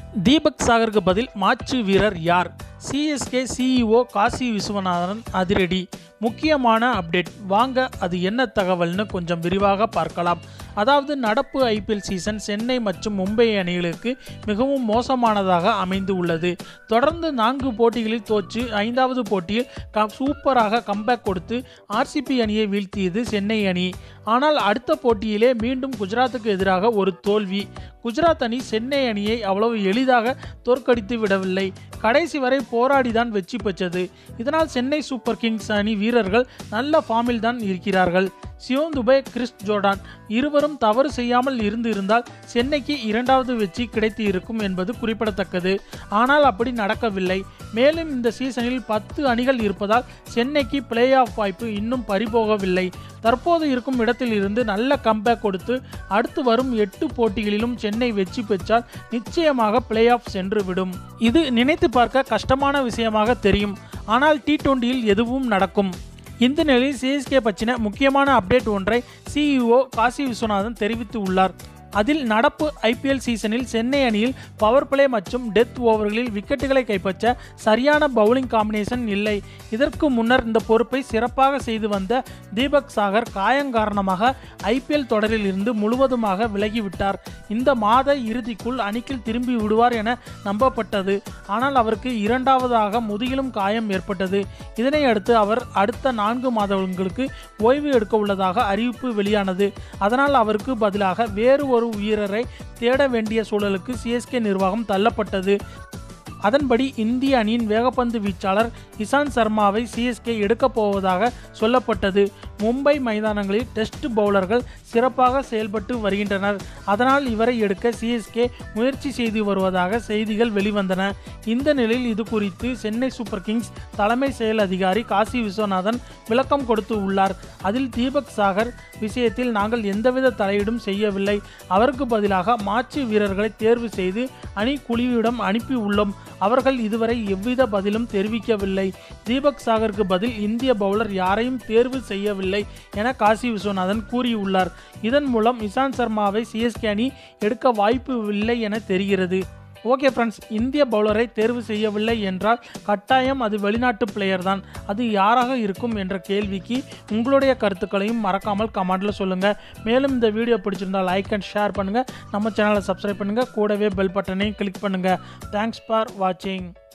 தீபக் சாகருக்கு பதில் மாற்று வீரர் யார் சிஎஸ்கே சிஇஓ காசி விஸ்வநாதன் அதிரடி முக்கியமான அப்டேட் வாங்க அது என்ன தகவல்னு கொஞ்சம் விரிவாக பார்க்கலாம் அதாவது நடப்பு ஐபிஎல் சீசன் சென்னை மற்றும் மும்பை அணிகளுக்கு மிகவும் மோசமானதாக அமைந்து உள்ளது தொடர்ந்து நான்கு போட்டிகளில் தோற்று ஐந்தாவது போட்டியில் க சூப்பராக கம்பேக் கொடுத்து ஆர்சிபி அணியை வீழ்த்தியது சென்னை அணி ஆனால் அடுத்த போட்டியிலே மீண்டும் குஜராத்துக்கு எதிராக ஒரு தோல்வி குஜராத் அணி சென்னை அணியை அவ்வளவு எளிதாக தோற்கடித்து விடவில்லை கடைசி வரை போராடிதான் வெற்றி பெற்றது இதனால் சென்னை சூப்பர் கிங்ஸ் அணி வீரர்கள் நல்ல ஃபார்மில் தான் இருக்கிறார்கள் சியோன் துபே கிறிஸ் ஜோர்டான் இருவரும் தவறு செய்யாமல் இருந்து இருந்தால் சென்னைக்கு இரண்டாவது வெற்றி கிடைத்து இருக்கும் என்பது குறிப்பிடத்தக்கது ஆனால் அப்படி நடக்கவில்லை மேலும் இந்த சீசனில் பத்து அணிகள் இருப்பதால் சென்னைக்கு பிளே ஆஃப் வாய்ப்பு இன்னும் பறிபோகவில்லை தற்போது இருக்கும் இடத்தில் இருந்து நல்ல கம்பேக் கொடுத்து அடுத்து வரும் எட்டு போட்டிகளிலும் சென்னை வெற்றி பெற்றால் நிச்சயமாக பிளே ஆஃப் சென்று விடும் இது நினைத்து பார்க்க கஷ்டமான விஷயமாக தெரியும் ஆனால் டி டுவெண்ட்டியில் எதுவும் நடக்கும் இந்த நிலையில் சிஎஸ்கே பற்றின முக்கியமான அப்டேட் ஒன்றை சிஇஓ காசி விஸ்வநாதன் தெரிவித்து உள்ளார் அதில் நடப்பு ஐபிஎல் சீசனில் சென்னை அணியில் பவர் பிளே மற்றும் டெத் ஓவர்களில் விக்கெட்டுகளை கைப்பற்ற சரியான பவுலிங் காம்பினேஷன் இல்லை இதற்கு முன்னர் இந்த பொறுப்பை சிறப்பாக செய்து வந்த தீபக் சாகர் காயம் காரணமாக ஐபிஎல் தொடரில் இருந்து முழுவதுமாக விலகிவிட்டார் இந்த மாத இறுதிக்குள் அணிக்குள் திரும்பி விடுவார் என நம்பப்பட்டது ஆனால் அவருக்கு இரண்டாவதாக முதுகிலும் காயம் ஏற்பட்டது இதனை அடுத்து அவர் அடுத்த நான்கு மாதங்களுக்கு ஓய்வு எடுக்க உள்ளதாக அறிவிப்பு வெளியானது அதனால் அவருக்கு பதிலாக வேறு ஒரு வீரரை தேட வேண்டிய சூழலுக்கு சிஎஸ்கே நிர்வாகம் தள்ளப்பட்டது அதன்படி இந்திய அணியின் வேகப்பந்து வீச்சாளர் இசான் சர்மாவை சிஎஸ்கே எடுக்கப் போவதாக சொல்லப்பட்டது மும்பை மைதானங்களில் டெஸ்ட் பவுலர்கள் சிறப்பாக செயல்பட்டு வருகின்றனர் அதனால் இவரை எடுக்க சிஎஸ்கே முயற்சி செய்து வருவதாக செய்திகள் வெளிவந்தன இந்த நிலையில் இது குறித்து சென்னை சூப்பர் கிங்ஸ் தலைமை செயல் அதிகாரி காசி விஸ்வநாதன் விளக்கம் கொடுத்து உள்ளார் அதில் தீபக் சாகர் விஷயத்தில் நாங்கள் எந்தவித தலையீடும் செய்யவில்லை அவருக்கு பதிலாக மாற்று வீரர்களை தேர்வு செய்து அணி குழுவிடம் அனுப்பி உள்ளோம் அவர்கள் இதுவரை எவ்வித பதிலும் தெரிவிக்கவில்லை தீபக் சாகருக்கு பதில் இந்திய பவுலர் யாரையும் தேர்வு செய்யவில்லை என காசி விஸ்வநாதன் கூறியுள்ளார் இதன் மூலம் இசான் சர்மாவை சிஎஸ்கே அணி எடுக்க வாய்ப்பு இல்லை என தெரிகிறது ஓகே ஃப்ரெண்ட்ஸ் இந்திய பவுலரை தேர்வு செய்யவில்லை என்றால் கட்டாயம் அது வெளிநாட்டு பிளேயர் தான் அது யாராக இருக்கும் என்ற கேள்விக்கு உங்களுடைய கருத்துக்களையும் மறக்காமல் கமெண்ட்டில் சொல்லுங்கள் மேலும் இந்த வீடியோ பிடிச்சிருந்தால் லைக் அண்ட் ஷேர் பண்ணுங்கள் நம்ம சேனலை சப்ஸ்கிரைப் பண்ணுங்கள் கூடவே பெல் பட்டனையும் கிளிக் பண்ணுங்கள் தேங்க்ஸ் ஃபார் வாட்சிங்